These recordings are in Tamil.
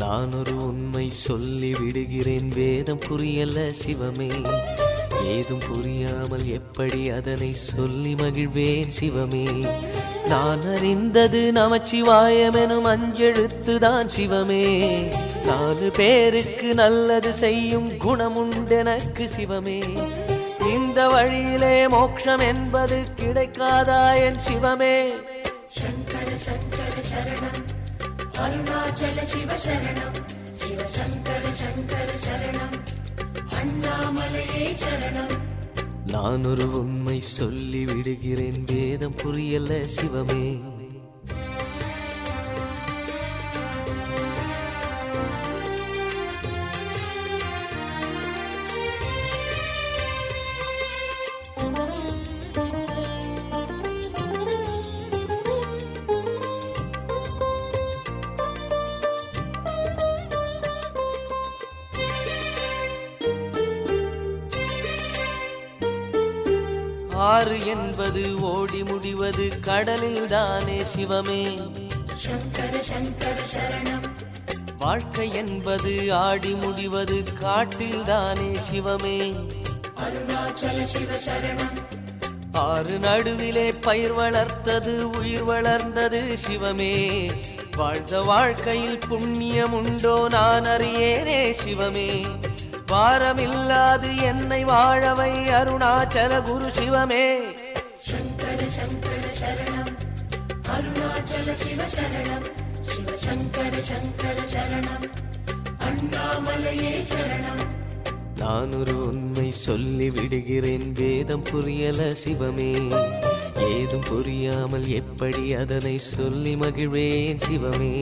நான் ஒரு உண்மை சொல்லி விடுகிறேன் வேதம் புரியல சிவமே ஏதும் புரியாமல் எப்படி அதனை சொல்லி மகிழ்வேன் சிவமே நான் அறிந்தது நமச்சிவாயம் எனும் அஞ்செழுத்து தான் சிவமே நாலு பேருக்கு நல்லது செய்யும் குணமுண்டெனக்கு சிவமே இந்த வழியிலே மோட்சம் என்பது கிடைக்காதா என் சிவமே शङ्कर शङ्कर शरणम् अरुणाचल शिव शरणम् शिव शङ्कर शङ्कर शरणम् अण्णामलये शरणम् நான் ஒரு உண்மை சொல்லி விடுகிறேன் வேதம் புரியல சிவமே ஆறு என்பது ஓடி முடிவது கடலில் தானே சிவமே शङ्कर शङ्कर शरणम् வாழ்க்கை என்பது ஆடி முடிவது காட்டில் தானே சிவமே अरुणाचल शिव शरणम् ஆறு நடுவிலே பயிர் வளர்த்தது உயிர் வளர்ந்தது சிவமே வாழ்ந்த வாழ்க்கையில் புண்ணியம் உண்டோ நான் அறியேனே சிவமே வாரமில்லாது என்னை வாழவை அருணாச்சல குரு சிவமே शङ्कर शङ्कर शरणम् अरुणाचल शिव शरणम् शिव शङ्कर शङ्कर शरणम् अण्णामलये शरणम् நான் ஒரு உண்மை சொல்லி விடுகிறேன் வேதம் புரியல சிவமே ஏதும் புரியாமல் எப்படி அதனை சொல்லி மகிழ்வேன் சிவமே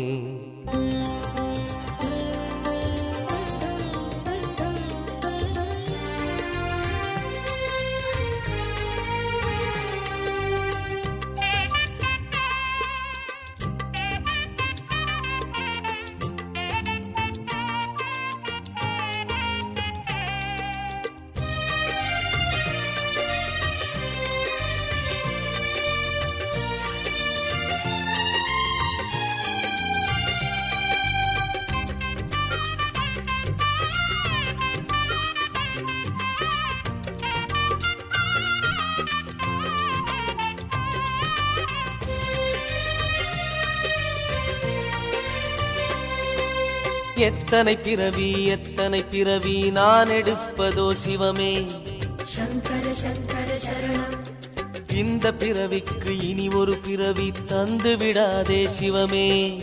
எத்தனை பிறவி எத்தனை பிறவி நான் எடுப்பதோ சிவமே शङ्कर शङ्कर शरणम् இந்த பிறவிக்கு இனி ஒரு பிறவி தந்து விடாதே சிவமே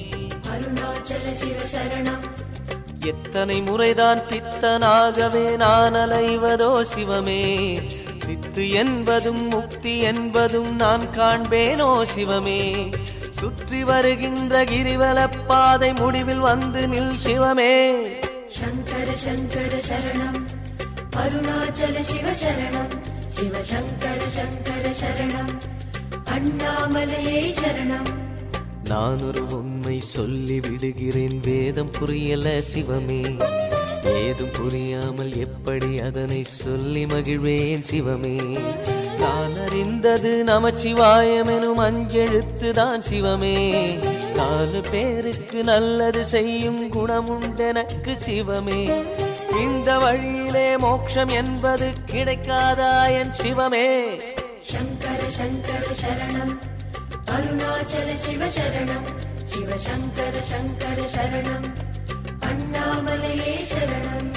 अरुणाचल शिव शरणम् எத்தனை முறைதான் பித்தனாகவே நான் அலைவதோ சிவமே சித்து என்பதும் முக்தி என்பதும் நான் காண்பேனோ சிவமே சுற்றி வருகின்ற கிரிவலப் பாதை முடிவில் வந்து நில் சிவமே शङ्कर शङ्कर शरणम् अरुणाचल शिव शरणम् शिव शङ्कर शङ्कर शरणम् अण्णामलये शरणम् நான் ஒரு உண்மை சொல்லி விடுகிறேன் வேதம் புரியல சிவமே ஏதும் புரியாமல் எப்படி அதனை சொல்லி மகிழ்வேன் சிவமே நான் அறிந்தது நமச்சிவாயம் எனும் அஞ்செழுத்து தான் சிவமே நாலு பேருக்கு நல்லது செய்யும் குணமுண்டெனக்கு சிவமே இந்த வழியிலே மோட்சம் என்பது கிடைக்காதா என் சிவமே शङ्कर शङ्कर शरणम् अरुणाचल शिव शरणम् शिव शङ्कर शङ्कर शरणम् अण्णामलये शरणम्